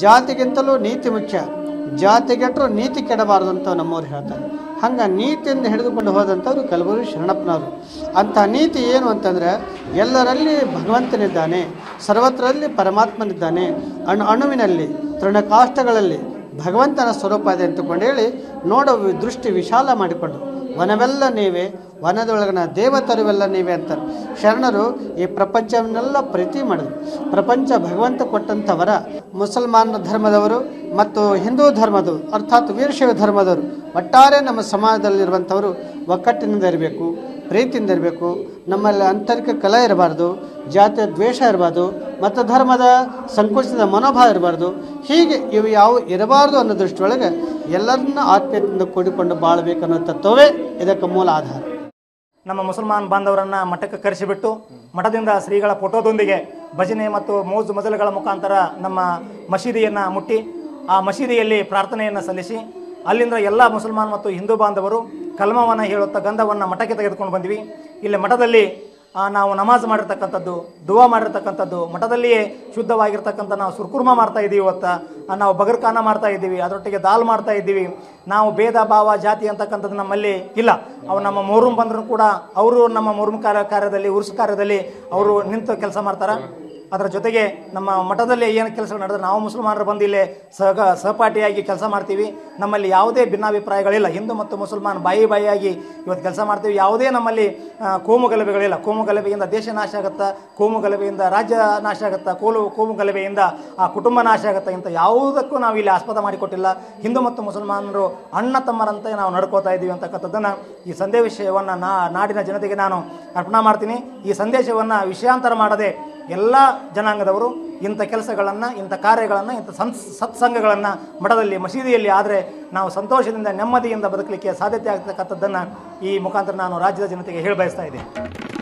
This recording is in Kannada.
ಜಾತಿಗಿಂತಲೂ ನೀತಿ ಮುಖ್ಯ ಜಾತಿಗೆಟ್ಟರು ನೀತಿ ಕೆಡಬಾರದು ಅಂತ ನಮ್ಮವ್ರು ಹೇಳ್ತಾರೆ ಹಂಗೆ ನೀತಿಯನ್ನು ಹಿಡಿದುಕೊಂಡು ಹೋದಂಥವ್ರು ಕಲಬುರಗಿ ಶರಣಪ್ಪನವರು ಅಂಥ ನೀತಿ ಏನು ಅಂತಂದರೆ ಎಲ್ಲರಲ್ಲಿ ಭಗವಂತನಿದ್ದಾನೆ ಸರ್ವತ್ರದಲ್ಲಿ ಪರಮಾತ್ಮನಿದ್ದಾನೆ ಅಣು ಅಣುವಿನಲ್ಲಿ ತೃಣಕಾಷ್ಟಗಳಲ್ಲಿ ಭಗವಂತನ ಸ್ವರೂಪ ಇದೆ ಅಂತಕೊಂಡು ಹೇಳಿ ನೋಡೋ ವಿ- ದೃಷ್ಟಿ ವಿಶಾಲ ಮಾಡಿಕೊಂಡು ವನವೆಲ್ಲ ನೀವೇ ವನದೊಳಗಿನ ದೇವತರುವೆಲ್ಲ ನೀವೇ ಅಂತಾರೆ ಶರಣರು ಈ ಪ್ರಪಂಚವನ್ನೆಲ್ಲ ಪ್ರೀತಿ ಮಾಡಿದ್ರು ಪ್ರಪಂಚ ಭಗವಂತ ಕೊಟ್ಟಂಥ ವರ ಮುಸಲ್ಮಾನ ಧರ್ಮದವರು ಮತ್ತು ಹಿಂದೂ ಧರ್ಮದವರು ಅರ್ಥಾತ್ ವೀರಶೈವ ಧರ್ಮದವರು ಒಟ್ಟಾರೆ ನಮ್ಮ ಸಮಾಜದಲ್ಲಿರುವಂಥವರು ಒಕ್ಕಟ್ಟಿನಿಂದ ಇರಬೇಕು ಪ್ರೀತಿಯಿಂದ ಇರಬೇಕು ನಮ್ಮಲ್ಲಿ ಆಂತರಿಕ ಕಲೆ ಇರಬಾರ್ದು ಜಾತಿಯ ದ್ವೇಷ ಇರಬಾರ್ದು ಮತ್ತು ಧರ್ಮದ ಸಂಕುಚಿತ ಮನೋಭಾವ ಇರಬಾರ್ದು ಹೀಗೆ ಇವು ಯಾವ ಇರಬಾರ್ದು ಅನ್ನೋ ದೃಷ್ಟಿಯೊಳಗೆ ಎಲ್ಲರನ್ನ ಆತ್ಮೀಯತೆಯಿಂದ ಕೂಡಿಕೊಂಡು ಬಾಳಬೇಕು ಅನ್ನೋ ತತ್ವವೇ ಇದಕ್ಕೆ ಮೂಲ ಆಧಾರ ನಮ್ಮ ಮುಸಲ್ಮಾನ್ ಬಾಂಧವರನ್ನ ಮಠಕ್ಕೆ ಕರೆಸಿಬಿಟ್ಟು ಮಠದಿಂದ ಶ್ರೀಗಳ ಫೋಟೋದೊಂದಿಗೆ ಭಜನೆ ಮತ್ತು ಮೋಜು ಮಜಲುಗಳ ಮುಖಾಂತರ ನಮ್ಮ ಮಸೀದಿಯನ್ನು ಮುಟ್ಟಿ ಆ ಮಸೀದಿಯಲ್ಲಿ ಪ್ರಾರ್ಥನೆಯನ್ನು ಸಲ್ಲಿಸಿ ಅಲ್ಲಿಂದ ಎಲ್ಲ ಮುಸಲ್ಮಾನ್ ಮತ್ತು ಹಿಂದೂ ಬಾಂಧವರು ಕಲ್ಮವನ್ನು ಹೇಳುತ್ತಾ ಗಂಧವನ್ನು ಮಠಕ್ಕೆ ತೆಗೆದುಕೊಂಡು ಬಂದ್ವಿ ಇಲ್ಲಿ ಮಠದಲ್ಲಿ ಆ, ನಾವು ನಮಾಜ್ ಮಾಡಿರ್ತಕ್ಕಂಥದ್ದು ದುವಾ ಮಾಡಿರ್ತಕ್ಕಂಥದ್ದು ಮಠದಲ್ಲಿಯೇ ಶುದ್ಧವಾಗಿರ್ತಕ್ಕಂಥ ನಾವು ಸುರ್ಕುರ್ಮ ಮಾಡ್ತಾ ಇದ್ದೀವಿ ಇವತ್ತು ಆ, ನಾವು ಬಗರ್ಖಾನ ಮಾಡ್ತಾ ಇದ್ದೀವಿ ಅದರೊಟ್ಟಿಗೆ ದಾಲ್ ಮಾಡ್ತಾ ಇದ್ದೀವಿ ನಾವು ಭೇದ ಭಾವ ಜಾತಿ ಅಂತಕ್ಕಂಥದ್ದು ನಮ್ಮಲ್ಲಿ ಇಲ್ಲ ಅವು ನಮ್ಮ ಮೊಹರಂ ಬಂದರೂ ಕೂಡ ಅವರು ನಮ್ಮ ಮೊಹರಂ ಕಾರ್ಯ ಕಾರ್ಯದಲ್ಲಿ ಉರುಸು ಕಾರ್ಯದಲ್ಲಿ ಅವರು ನಿಂತು ಕೆಲಸ ಮಾಡ್ತಾರೆ ಅದರ ಜೊತೆಗೆ ನಮ್ಮ ಮಠದಲ್ಲಿ ಏನು ಕೆಲಸ ನಡೆದ್ರೆ ನಾವು ಮುಸಲ್ಮಾನರು ಬಂದು ಇಲ್ಲೇ ಸಹಗ ಸಹಪಾಠಿಯಾಗಿ ಕೆಲಸ ಮಾಡ್ತೀವಿ ನಮ್ಮಲ್ಲಿ ಯಾವುದೇ ಭಿನ್ನಾಭಿಪ್ರಾಯಗಳಿಲ್ಲ ಹಿಂದೂ ಮತ್ತು ಮುಸಲ್ಮಾನ್ ಬಾಯಿ ಬಾಯಿಯಾಗಿ ಇವತ್ತು ಕೆಲಸ ಮಾಡ್ತೀವಿ ಯಾವುದೇ ನಮ್ಮಲ್ಲಿ ಆ, ಕೋಮು ಗಲಭೆಗಳಿಲ್ಲ ಕೋಮು ಗಲಭೆಯಿಂದ ದೇಶ ನಾಶ ಆಗುತ್ತಾ ಕೋಮು ಗಲಭೆಯಿಂದ ರಾಜ್ಯ ನಾಶ ಆಗುತ್ತಾ ಕೋಲು ಕೋಮು ಗಲಭೆಯಿಂದ ಆ ಕುಟುಂಬ ನಾಶ ಆಗುತ್ತಾ ಇಂಥ ಯಾವುದಕ್ಕೂ ನಾವು ಇಲ್ಲಿ ಆಸ್ಪದ ಮಾಡಿಕೊಟ್ಟಿಲ್ಲ ಹಿಂದೂ ಮತ್ತು ಮುಸಲ್ಮಾನರು ಅಣ್ಣ ತಮ್ಮರಂತೆ ನಾವು ನಡ್ಕೋತಾ ಇದ್ದೀವಿ ಅಂತಕ್ಕಂಥದ್ದನ್ನು ಈ ಸಂದೇಶವನ್ನು ನಾ ನಾಡಿನ ಜನತೆಗೆ ನಾನು ಅರ್ಪಣೆ ಮಾಡ್ತೀನಿ ಈ ಸಂದೇಶವನ್ನು ವಿಷಯಾಂತರ ಮಾಡದೆ ಎಲ್ಲ ಜನಾಂಗದವರು ಇಂಥ ಕೆಲಸಗಳನ್ನು ಇಂಥ ಕಾರ್ಯಗಳನ್ನು ಇಂಥ ಸನ್ ಸತ್ಸಂಗಗಳನ್ನು ಮಠದಲ್ಲಿ ಮಸೀದಿಯಲ್ಲಿ ಆದರೆ ನಾವು ಸಂತೋಷದಿಂದ ನೆಮ್ಮದಿಯಿಂದ ಬದುಕಲಿಕ್ಕೆ ಸಾಧ್ಯತೆ ಆಗ್ತಕ್ಕಂಥದ್ದನ್ನು ಈ ಮುಖಾಂತರ ನಾನು ರಾಜ್ಯದ ಜನತೆಗೆ ಹೇಳಿ ಬಯಸ್ತಾ ಇದ್ದೀನಿ